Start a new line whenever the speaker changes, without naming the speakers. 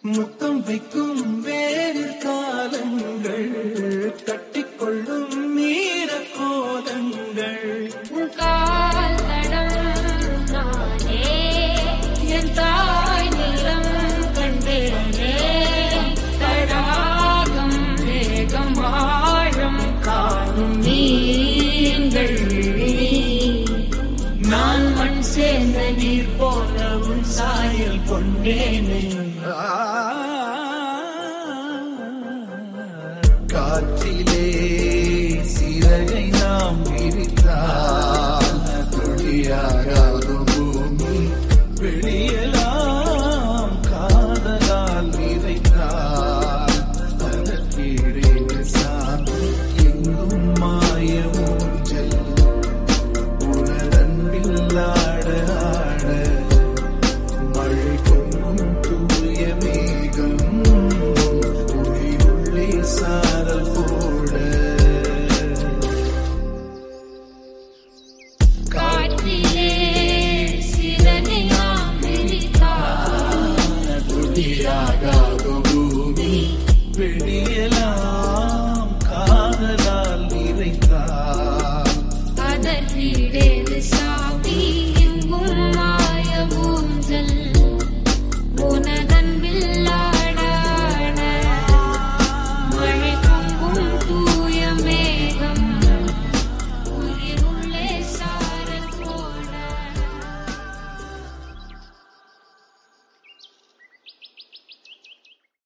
முத்தம் வைக்கும் வேறு காலங்கள் கட்டிக்கொள்ளும் மீற கோலங்கள்
உன் கால் தடம் நானே என் தாய் நிலம் கண்டேனே தடாகம் வேகம் ஆழம் காணும் நீங்கள் நான் மண் சேர்ந்த நீர் போல உன் சாயல் கொண்டேனே
காற்றிலே சிறகை நாம் விரித்தால் துளியாகாது பூமி வெளியெல்லாம் காதலால் விதைத்தால் அதற்கீழே சாமி எங்கும் மாய ஊஞ்சல் உனதன்பில் ஆட ஆட மழை பொங்கும் தூய மேகம் ஒளி உள்ளே சாரல் போட
காற்றிலே சிறகை நாம் விரித்தால்
துளியாகாத பூமி வெளியெல்லாம் காதலால் நிறைந்தால்
அதற்கிடே